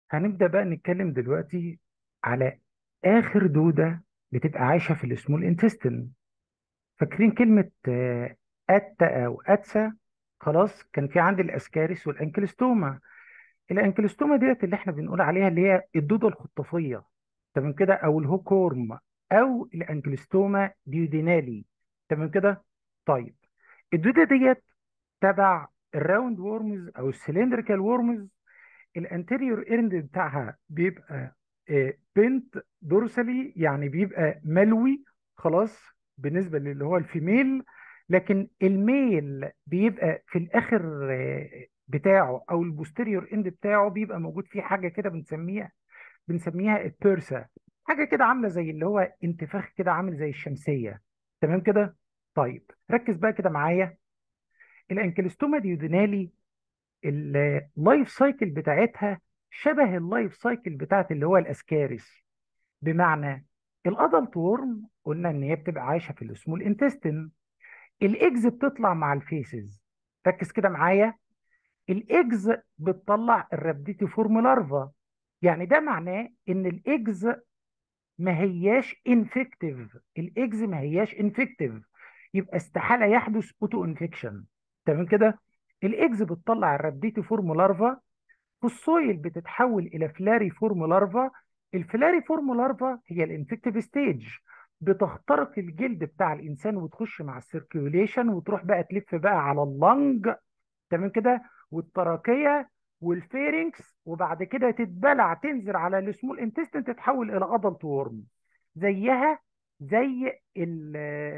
هنبدأ بقى نتكلم دلوقتي على آخر دودة بتبقى عايشة في السمول انتستين فاكرين كلمة آه، أتا أو أتسا خلاص كان في عندي الأسكاريس والأنكلستوما الأنكلستوما ديت اللي احنا بنقول عليها اللي هي الدودة الخطافية تمام كده أو الهوكورم أو الأنكلستوما ديودينالي تمام كده طيب الدودة ديت تبع الراوند وورمز أو السلندريكال وورمز الانتيريور اند بتاعها بيبقى بنت دورسالي يعني بيبقى ملوي خلاص بالنسبه للي هو الفيميل لكن الميل بيبقى في الاخر آه، بتاعه او البوستيريور اند بتاعه بيبقى موجود فيه حاجه كده بنسميها بنسميها البيرسا حاجه كده عامله زي اللي هو انتفاخ كده عامل زي الشمسيه تمام كده طيب ركز بقى كده معايا الانكلستوما ديودينالي اللايف سايكل بتاعتها شبه اللايف سايكل بتاعت اللي هو الاسكاريس بمعنى الادلت وورم قلنا ان هي بتبقى عايشه في السمول انتستين الايجز بتطلع مع الفيسز ركز كده معايا الايجز بتطلع الرابديتي فورم لارفا يعني ده معناه ان الايجز ما هياش انفكتيف الايجز ما هياش انفكتيف يبقى استحاله يحدث اوتو انفكشن تمام كده الايجز بتطلع الرابديتي فورم لارفا في السويل بتتحول الى فلاري فورم لارفا الفلاري فورم لارفا هي الانفكتيف ستيج بتخترق الجلد بتاع الانسان وتخش مع السيركيوليشن وتروح بقى تلف بقى على اللنج تمام كده والتراكيه والفيرنكس وبعد كده تتبلع تنزل على السمول انتستين تتحول الى ادلت وورم زيها زي ال-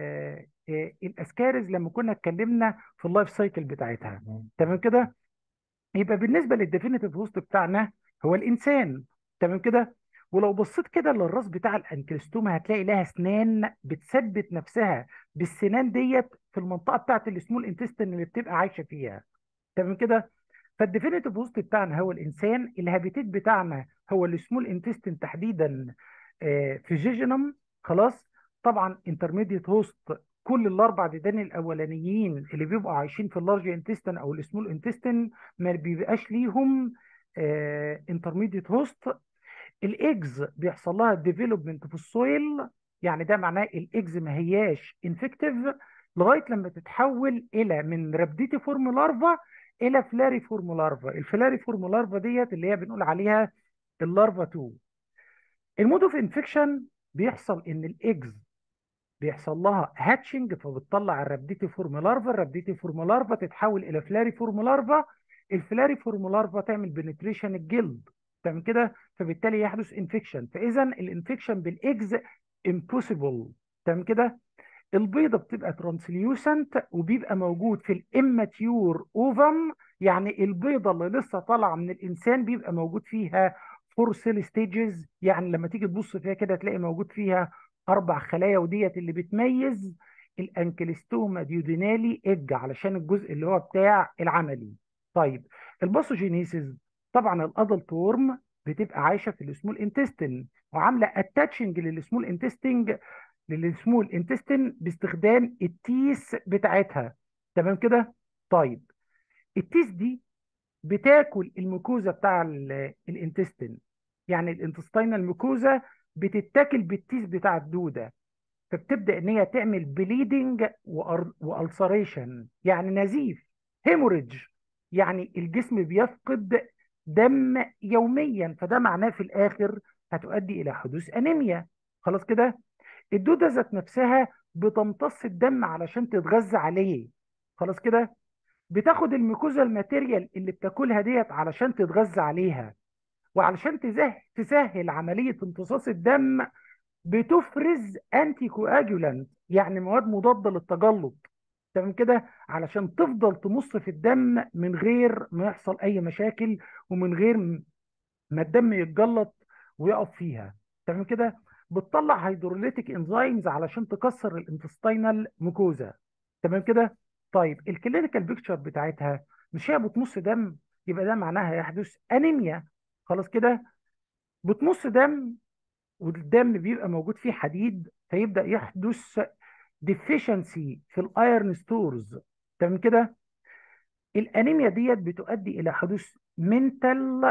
آه، الاسكاريز لما كنا اتكلمنا في اللايف سايكل بتاعتها تمام كده يبقى بالنسبه للديفينيتيف هوست بتاعنا هو الانسان تمام كده ولو بصيت كده للراس بتاع الانكلستوما هتلاقي لها اسنان بتثبت نفسها بالسنان ديت في المنطقه بتاعت السمول انتستين اللي بتبقى عايشه فيها تمام كده فالديفينيتيف هوست بتاعنا هو الانسان الهابيتيت بتاعنا هو السمول انتستين تحديدا آه، في جيجينم خلاص طبعا انترميديت هوست كل الاربع ديدان الاولانيين اللي بيبقوا عايشين في اللارج انتستين او السمول انتستين ما بيبقاش ليهم انترميديت هوست الايجز بيحصل لها ديفلوبمنت في السويل يعني ده معناه الايجز ما هياش انفكتيف لغايه لما تتحول الى من رابديتي فورم لارفا الى فلاري فورم لارفا الفلاري فورم لارفا ديت اللي هي بنقول عليها اللارفا 2 المود اوف انفكشن بيحصل ان الايجز بيحصل لها هاتشنج فبتطلع الرابديتي فورم لارفا الرابديتي فورم لارفا تتحول الى فلاري فورم لارفا الفلاري فورم لارفا تعمل بنتريشن الجلد تمام كده فبالتالي يحدث انفكشن فاذا الانفكشن بالاكز امبوسيبل تمام كده البيضه بتبقى ترانسليوسنت وبيبقى موجود في الاماتيور اوفم يعني البيضه اللي لسه طالعه من الانسان بيبقى موجود فيها فور سيل ستيجز يعني لما تيجي تبص فيها كده تلاقي موجود فيها اربع خلايا وديت اللي بتميز الانكلستوما ديودينالي ايج علشان الجزء اللي هو بتاع العملي طيب الباثوجينيسيس طبعا الادلت وورم بتبقى عايشه في السمول انتستين وعامله اتاتشنج للسمول انتستين للسمول انتستين باستخدام التيس بتاعتها تمام كده طيب التيس دي بتاكل الميكوزا بتاع ال- الانتستين يعني الانتستينال ميكوزا بتتاكل بالتيس بتاع الدوده فبتبدا ان هي تعمل بليدنج والسريشن يعني نزيف هيموريدج يعني الجسم بيفقد دم يوميا فده معناه في الاخر هتؤدي الى حدوث انيميا خلاص كده الدوده ذات نفسها بتمتص الدم علشان تتغذى عليه خلاص كده بتاخد الميكوزا الماتيريال اللي بتاكلها ديت علشان تتغذى عليها وعلشان تزه- تسهل عمليه امتصاص الدم بتفرز انتي كواجولانت يعني مواد مضاده للتجلط تمام كده علشان تفضل تمص في الدم من غير ما يحصل اي مشاكل ومن غير م- ما الدم يتجلط ويقف فيها تمام كده بتطلع هيدروليتيك انزيمز علشان تكسر الانتستينال ميكوزا تمام كده طيب الكلينيكال بيكتشر بتاعتها مش هي بتمص دم يبقى ده معناها يحدث انيميا خلاص كده بتمص دم والدم بيبقى موجود فيه حديد فيبدأ يحدث ديفيشنسي في الايرن ستورز تمام كده الانيميا ديت بتؤدي الى حدوث منتال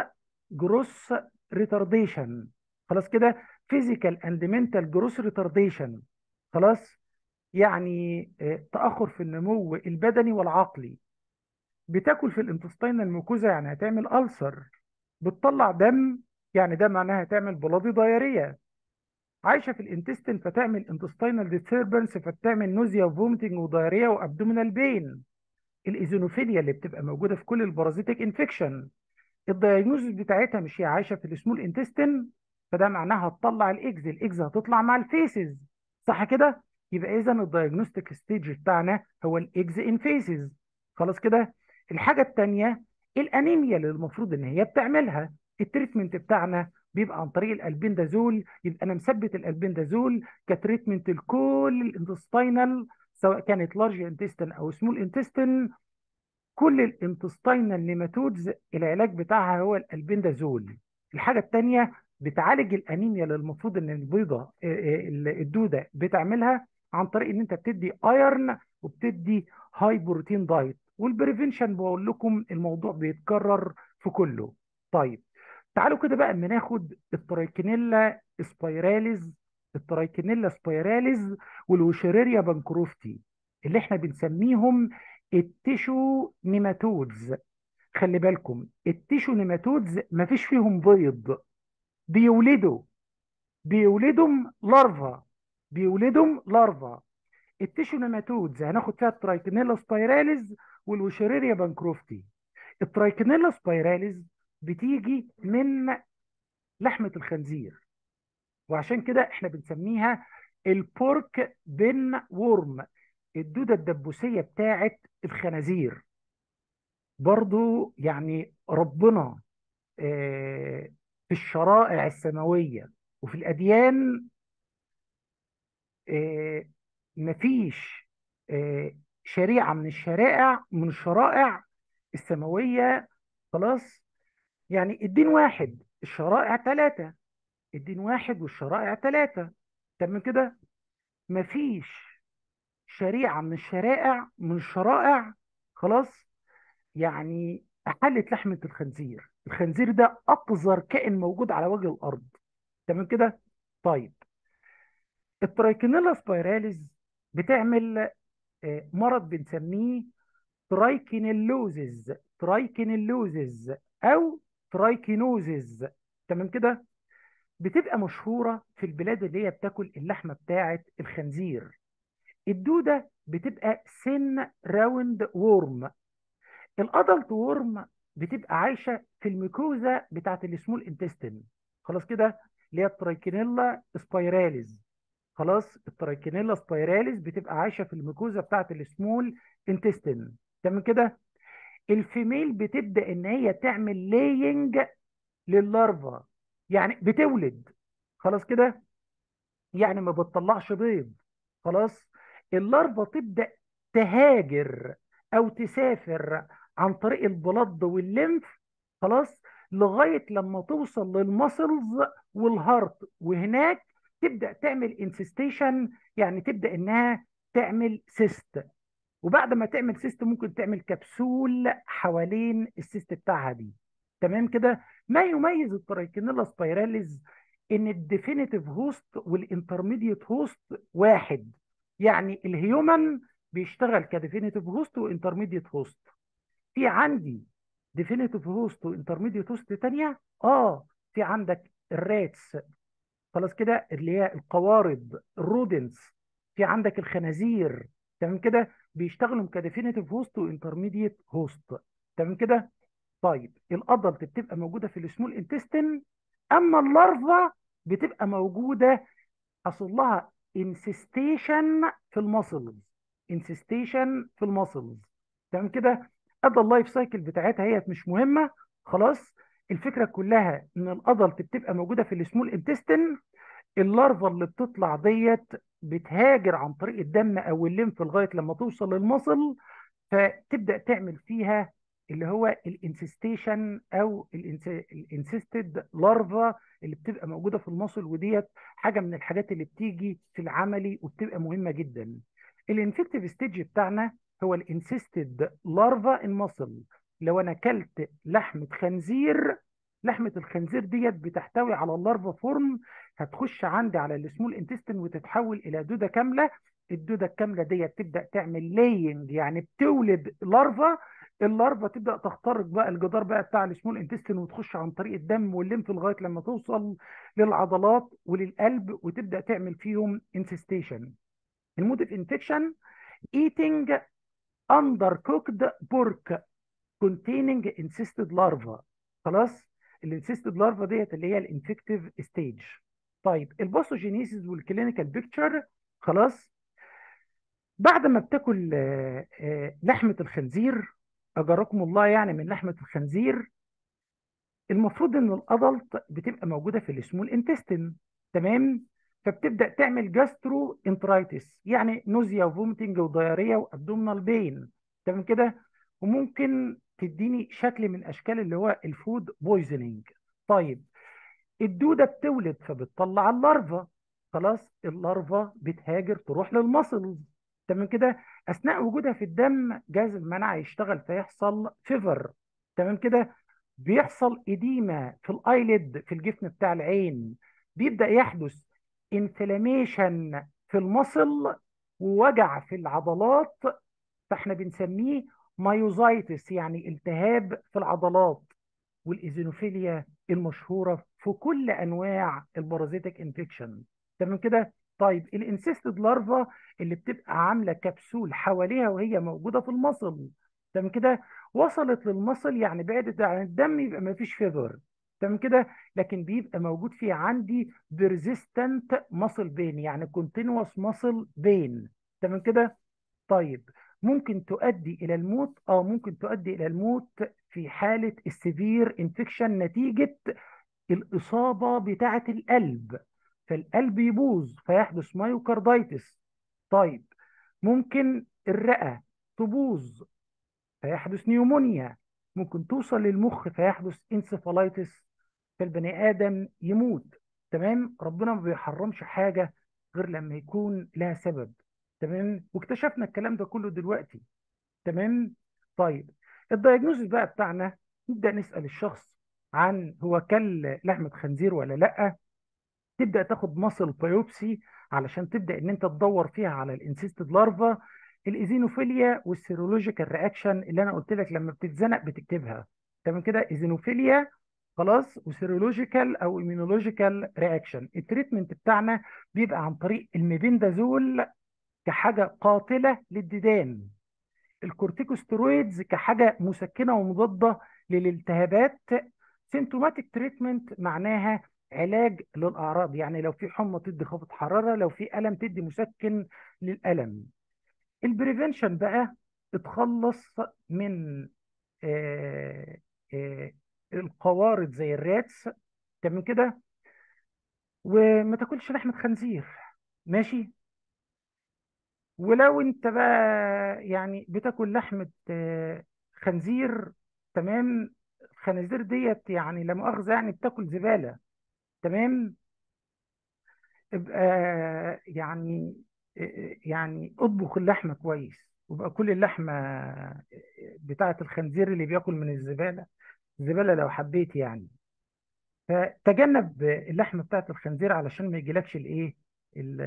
جروس ريتارديشن خلاص كده فيزيكال اند منتال جروس ريتارديشن خلاص يعني آه، تاخر في النمو البدني والعقلي بتاكل في الانتستين الميكوزا يعني هتعمل ألسر بتطلع دم يعني ده معناها هتعمل بلادي دايريه عايشه في الانتستين فتعمل انتستينال ديستربنس فتعمل نوزيا وفومتنج ودايريا وابدومينال بين الايزونوفيليا اللي بتبقى موجوده في كل البارازيتيك انفكشن الدايجنوزس بتاعتها مش هي عايشه في السمول انتستين فده معناها هتطلع الاكز الاكز هتطلع مع الفيسز صح كده يبقى اذا الدايجنوستيك ستيج بتاعنا هو الاكز ان فيسز خلاص كده الحاجه الثانيه الانيميا اللي المفروض ان هي بتعملها التريتمنت بتاعنا بيبقى عن طريق الالبندازول يبقى انا مثبت الالبندازول كتريتمنت لكل الانتستينال سواء كانت لارج انتستين او سمول انتستين كل الانتستينال نيماتودز العلاج بتاعها هو الالبندازول الحاجه الثانيه بتعالج الانيميا اللي المفروض ان البيضه آه، آه، الدوده بتعملها عن طريق ان انت بتدي ايرن وبتدي هاي بروتين دايت والبريفنشن بقول لكم الموضوع بيتكرر في كله طيب تعالوا كده بقى اما ناخد الترايكينيلا سبايراليز الترايكينيلا سبايراليز والوشيريريا بانكروفتي اللي احنا بنسميهم التيشو نيماتودز خلي بالكم التيشو نيماتودز مفيش فيهم بيض بيولدوا بيولدهم لارفا بيولدهم لارفا التيشو نيماتودز هناخد فيها الترايكينيلا سبايراليز والوشيريريا بانكروفتي الترايكينيلا سبايراليز بتيجي من لحمة الخنزير وعشان كده احنا بنسميها البورك بن وورم الدودة الدبوسية بتاعت الخنازير برضو يعني ربنا آه، في الشرائع السماوية وفي الأديان آه، مفيش آه، شريعة من الشرائع من الشرائع السماوية خلاص يعني الدين واحد الشرائع ثلاثة الدين واحد والشرائع ثلاثة تمام كده مفيش شريعة من الشرائع من الشرائع خلاص يعني أحلت لحمة الخنزير الخنزير ده أقذر كائن موجود على وجه الأرض تمام كده طيب الترايكينيلا سبايراليز بتعمل آه، مرض بنسميه ترايكينيلوزز ترايكينيلوزز أو ترايكينوزز تمام كده بتبقى مشهورة في البلاد اللي هي بتاكل اللحمة بتاعة الخنزير الدودة بتبقى سن راوند وورم الادلت وورم بتبقى عايشة في الميكوزا بتاعة السمول انتستين خلاص كده اللي هي الترايكينيلا سبايراليز خلاص الترايكينيلا سبايراليز بتبقى عايشة في الميكوزا بتاعة السمول انتستين تمام كده الفيميل بتبدا ان هي تعمل لاينج لللارفا يعني بتولد خلاص كده يعني ما بتطلعش بيض خلاص اللارفا تبدا تهاجر او تسافر عن طريق البلد والليمف خلاص لغايه لما توصل للمسلز والهارت وهناك تبدا تعمل انسستيشن يعني تبدا انها تعمل سيست وبعد ما تعمل سيست ممكن تعمل كبسول حوالين السيست بتاعها دي تمام كده ما يميز الترايكينيلا سبايراليز ان الديفينيتيف هوست والانترميديت هوست واحد يعني الهيومن بيشتغل كديفينيتيف هوست وانترميديت هوست في عندي ديفينيتيف هوست وانترميديت هوست تانية اه في عندك الراتس خلاص كده اللي هي القوارض الرودنس في عندك الخنازير تمام كده بيشتغلوا كديفينيتيف هوست وانترميديت هوست تمام كده طيب الادلت بتبقى موجوده في السمول انتستين اما اللارفا بتبقى موجوده حصل لها انسستيشن في المسلز انسستيشن في المسلز تمام كده ادى اللايف سايكل بتاعتها هي مش مهمه خلاص الفكره كلها ان الادلت بتبقى موجوده في السمول انتستين اللارفا اللي بتطلع ديت بتهاجر عن طريق الدم او الليمف لغايه لما توصل للمصل فتبدا تعمل فيها اللي هو الانسستيشن او الانسستد لارفا اللي بتبقى موجوده في المصل وديت حاجه من الحاجات اللي بتيجي في العملي وبتبقى مهمه جدا الانفكتيف ستيج بتاعنا هو الانسستد لارفا المصل لو انا اكلت لحمه خنزير لحمه الخنزير ديت بتحتوي على اللارفا فورم هتخش عندي على السمول انتستين وتتحول الى دوده كامله الدوده الكامله ديت تبدا تعمل لاينج يعني بتولد لارفا اللارفا تبدا تخترق بقى الجدار بقى بتاع السمول انتستين وتخش عن طريق الدم والليمف لغايه لما توصل للعضلات وللقلب وتبدا تعمل فيهم انسستيشن المود اوف انفكشن eating undercooked pork containing encysted larva خلاص الانسيستد لارفا ديت اللي هي الانفكتيف ستيج طيب الباثوجينيسيس والكلينيكال بيكتشر خلاص بعد ما بتاكل آه، آه، لحمه الخنزير اجركم الله يعني من لحمه الخنزير المفروض ان الادلت بتبقى موجوده في السمول انتستين تمام فبتبدا تعمل جاسترو انترايتس يعني نوزيا وفوميتنج ودياريه وابدومينال بين تمام كده وممكن تديني شكل من اشكال اللي هو الفود بويزنينج طيب الدوده بتولد فبتطلع اللارفا خلاص اللارفا بتهاجر تروح للمصل تمام كده اثناء وجودها في الدم جهاز المناعه يشتغل فيحصل فيفر تمام كده بيحصل اديمه في الايلid في الجفن بتاع العين بيبدا يحدث انفلاميشن في المصل ووجع في العضلات فاحنا بنسميه مايوزايتس يعني التهاب في العضلات والايزينوفيليا المشهوره في كل انواع البارازيتك انفكشن تمام كده طيب الانسيستد لارفا اللي بتبقى عامله كبسول حواليها وهي موجوده في المصل تمام كده وصلت للمصل يعني بعدت عن الدم يبقى ما فيش فيفر تمام كده لكن بيبقى موجود فيه عندي بيرزيستنت ماسل بين يعني كونتينوس ماسل بين تمام كده طيب ممكن تؤدي الى الموت اه ممكن تؤدي الى الموت في حاله السيفير انفكشن نتيجه الاصابه بتاعه القلب فالقلب يبوظ فيحدث مايوكاردايتس طيب ممكن الرئه تبوظ فيحدث نيومونيا ممكن توصل للمخ فيحدث انسفالايتس فالبني ادم يموت تمام ربنا ما بيحرمش حاجه غير لما يكون لها سبب تمام واكتشفنا الكلام ده كله دلوقتي تمام طيب الدايجنوزس بقى بتاعنا نبدا نسال الشخص عن هو كل لحمه خنزير ولا لا تبدا تاخد مصل بايوبسي علشان تبدا ان انت تدور فيها على الانسيستد لارفا الايزينوفيليا والسيرولوجيكال رياكشن اللي انا قلت لك لما بتتزنق بتكتبها تمام كده ايزينوفيليا خلاص وسيرولوجيكال او ايمينولوجيكال رياكشن التريتمنت بتاعنا بيبقى عن طريق الميبندازول كحاجه قاتله للديدان الكورتيكوستيرويدز كحاجه مسكنه ومضاده للالتهابات سيمتوماتيك تريتمنت معناها علاج للاعراض يعني لو في حمى تدي خفض حراره لو في الم تدي مسكن للالم البريفنشن بقى اتخلص من آه آه القوارض زي الراتس تمام كده وما تاكلش لحمه خنزير ماشي ولو انت بقى يعني بتاكل لحمه آه، خنزير تمام الخنازير ديت يعني لا مؤاخذه يعني بتاكل زباله تمام ابقى يعني يعني اطبخ اللحمه كويس وبقى كل اللحمه بتاعه الخنزير اللي بياكل من الزباله الزباله لو حبيت يعني فتجنب اللحمه بتاعه الخنزير علشان ما يجيلكش الايه ال-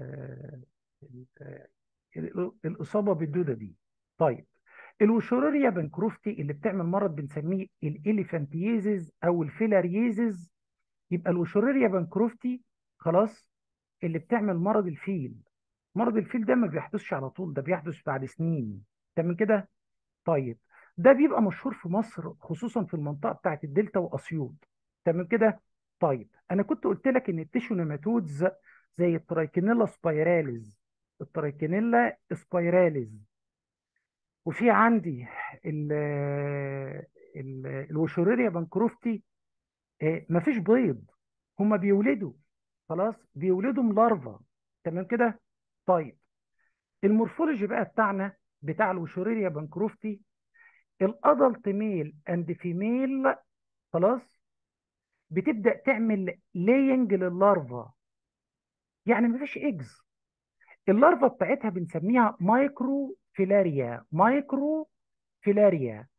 ال- ال- الاصابه بالدوده دي طيب الوشوروريا بنكروفتي اللي بتعمل مرض بنسميه الاليفانتييزز او الفيلارييزز يبقى الوشوروريا بنكروفتي خلاص اللي بتعمل مرض الفيل مرض الفيل ده ما بيحدثش على طول ده بيحدث بعد سنين تمام كده طيب ده بيبقى مشهور في مصر خصوصا في المنطقه بتاعت الدلتا واسيوط تمام كده طيب انا كنت قلت لك ان التيشو نيماتودز زي الترايكينيلا سبايراليز الترايكينيلا سبايراليز وفي عندي ال ال الوشوريريا بنكروفتي آه، مفيش بيض هما بيولدوا خلاص بيولدوا من لارفا تمام كده طيب المورفولوجي بقى بتاعنا بتاع الوشوريريا بنكروفتي الادلت ميل اند فيميل خلاص بتبدا تعمل لاينج لللارفا يعني مفيش ايجز اللارفا بتاعتها بنسميها مايكرو فيلاريا مايكرو فيلاريا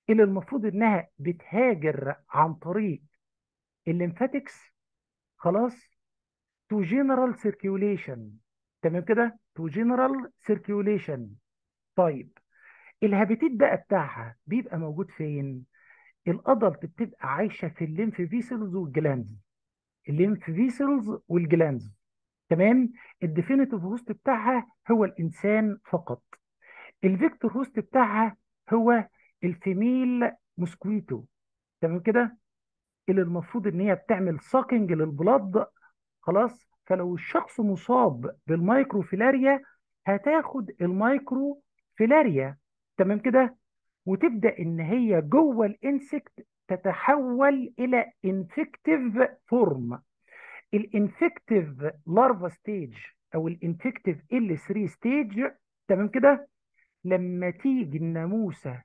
اللي المفروض انها بتهاجر عن طريق الليمفاتكس خلاص تو جنرال سيركيوليشن تمام كده تو جنرال سيركيوليشن طيب الهابيتيت بقى بتاعها بيبقى موجود فين الادلت بتبقى عايشه في الليمف فيسلز والجلاندز الليمف فيسلز والجلاندز تمام الديفينيتيف هوست بتاعها هو الانسان فقط الفيكتور هوست بتاعها هو الفيميل موسكويتو تمام كده اللي المفروض ان هي بتعمل ساكنج للبلد خلاص فلو الشخص مصاب بالمايكروفيلاريا هتاخد المايكروفيلاريا تمام كده وتبدا ان هي جوه الانسكت تتحول الى انفكتيف فورم الانفكتيف لارفا ستيج او الانفكتيف ال 3 ستيج تمام كده لما تيجي الناموسه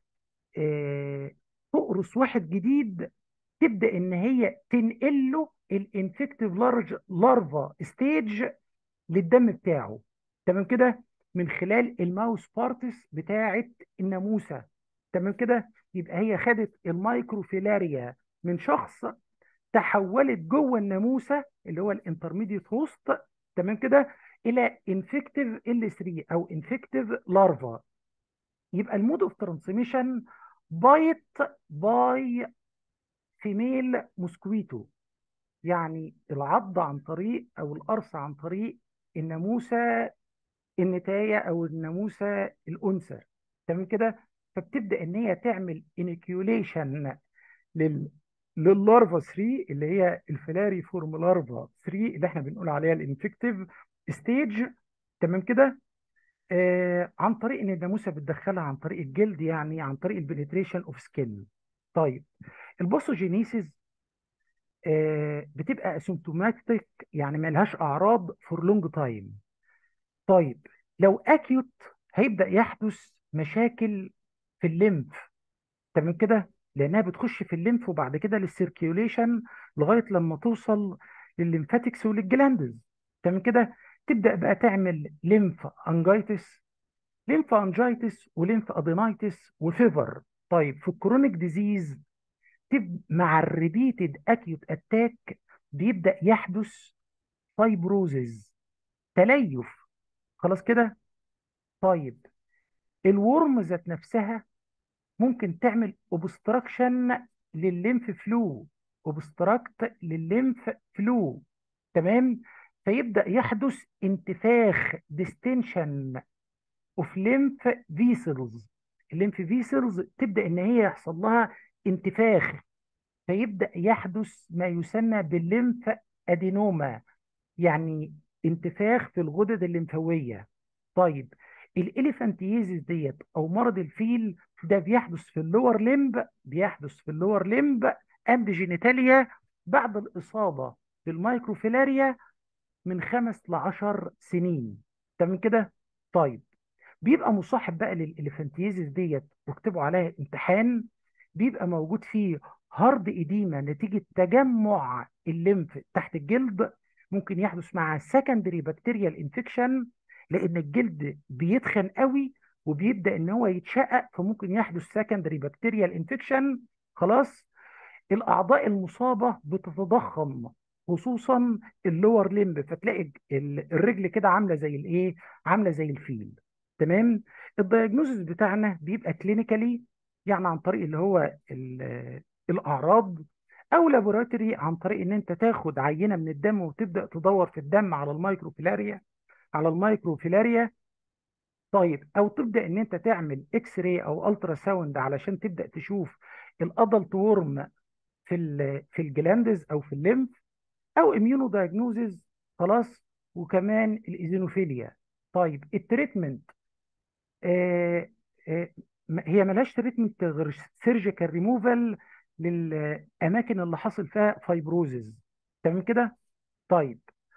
آه، تقرص واحد جديد تبدا ان هي تنقل له الانفكتيف لارج لارفا ستيج للدم بتاعه تمام كده من خلال الماوس بارتس بتاعه الناموسه تمام كده يبقى هي خدت المايكروفيلاريا من شخص تحولت جوه الناموسه اللي هو الانترميديت هوست تمام كده الى انفكتيف ال 3 او انفكتيف لارفا يبقى المود اوف ترانسميشن بايت باي فيميل موسكويتو يعني العض عن طريق او القرص عن طريق الناموسه النتايه او الناموسه الانثى تمام كده فبتبدا ان هي تعمل انيكيوليشن لل لللارفا 3 اللي هي الفلاري فورم لارفا 3 اللي احنا بنقول عليها الانفكتيف ستيج تمام كده آه عن طريق ان الناموسه بتدخلها عن طريق الجلد يعني عن طريق البنتريشن اوف سكين طيب الباثوجينيسيس آه بتبقى اسيمتوماتيك يعني ما لهاش اعراض فور لونج تايم طيب لو اكيوت هيبدا يحدث مشاكل في الليمف تمام كده لانها بتخش في الليمف وبعد كده للسيركيوليشن لغايه لما توصل للليمفاتكس وللجلاندز تمام كده تبدا بقى تعمل ليمف انجيتس ليمف انجيتس وليمف ادينايتس وفيفر طيب في الكرونيك ديزيز تب مع الريبيتد اكيوت اتاك بيبدا يحدث فايبروزز تليف خلاص كده طيب الورم ذات نفسها ممكن تعمل اوبستراكشن للليمف فلو اوبستراكت للليمف فلو تمام فيبدا يحدث انتفاخ ديستنشن اوف ليمف فيسلز الليمف فيسلز تبدا ان هي يحصل لها انتفاخ فيبدا يحدث ما يسمى بالليمف ادينوما يعني انتفاخ في الغدد الليمفاويه طيب الاليفانتيزيس ديت او مرض الفيل ده بيحدث في اللور ليمب بيحدث في اللور ليمب اند جينيتاليا بعد الاصابه بالمايكروفيلاريا من خمس لعشر سنين تمام كده طيب بيبقى مصاحب بقى للإليفانتيزيس ديت واكتبوا عليها امتحان بيبقى موجود فيه هارد إديمة نتيجة تجمع الليمف تحت الجلد ممكن يحدث مع سكندري بكتيريال انفكشن لأن الجلد بيتخن قوي وبيبدأ إن هو يتشقق فممكن يحدث سكندري بكتيريال انفكشن خلاص الأعضاء المصابة بتتضخم خصوصا اللور ليمب فتلاقي ال- الرجل كده عامله زي الايه عامله زي الفيل تمام الدايجنوزس بتاعنا بيبقى كلينيكالي يعني عن طريق اللي هو ال- الاعراض او لابوراتوري عن طريق ان انت تاخد عينه من الدم وتبدا تدور في الدم على المايكروفيلاريا على المايكروفيلاريا طيب او تبدا ان انت تعمل اكس راي او الترا ساوند علشان تبدا تشوف الادلت ورم في ال في الجلاندز او في الليمف او اميونو دايجنوزز خلاص وكمان الايزينوفيليا طيب التريتمنت آه آه م- هي ملهاش تريتمنت غير سيرجيكال ريموفال للاماكن اللي حصل فيها فايبروزز تمام كده طيب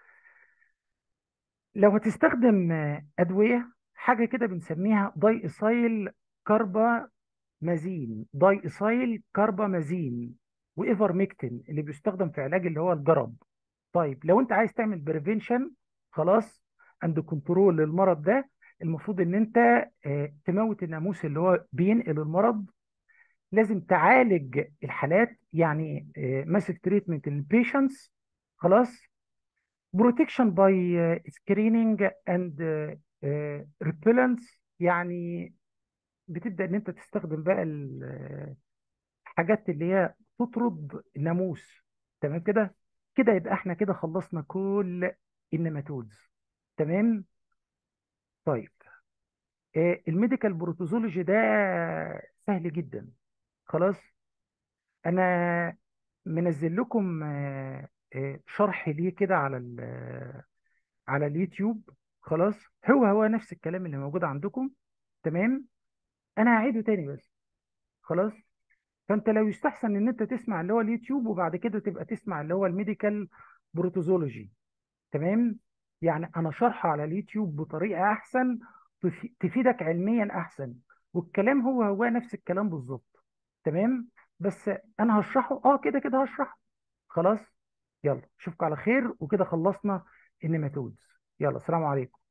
لو هتستخدم آه، ادويه حاجه كده بنسميها داي ايثايل كاربامازين داي ايثايل كاربامازين وايفرميكتين اللي بيستخدم في علاج اللي هو الجرب طيب لو انت عايز تعمل بريفنشن خلاص اند كنترول للمرض ده المفروض ان انت آه، تموت الناموس اللي هو بينقل المرض لازم تعالج الحالات يعني ماسك تريتمنت للبيشنتس خلاص بروتكشن باي سكريننج اند ريبيلنس يعني بتبدا ان انت تستخدم بقى ال- الحاجات اللي هي تطرد الناموس تمام كده كده يبقى احنا كده خلصنا كل النيماتودز تمام طيب آه، الميديكال بروتوزولوجي ده سهل جدا خلاص انا منزل لكم آه، آه، شرح ليه كده على ال- على اليوتيوب خلاص هو هو نفس الكلام اللي موجود عندكم تمام انا هعيده تاني بس خلاص فانت لو يستحسن ان انت تسمع اللي هو اليوتيوب وبعد كده تبقى تسمع اللي هو الميديكال بروتوزولوجي تمام يعني انا شرحه على اليوتيوب بطريقه احسن تفي- تفيدك علميا احسن والكلام هو هو نفس الكلام بالظبط تمام بس انا هشرحه اه كده كده هشرحه خلاص يلا اشوفك على خير وكده خلصنا النيماتودز يلا سلام عليكم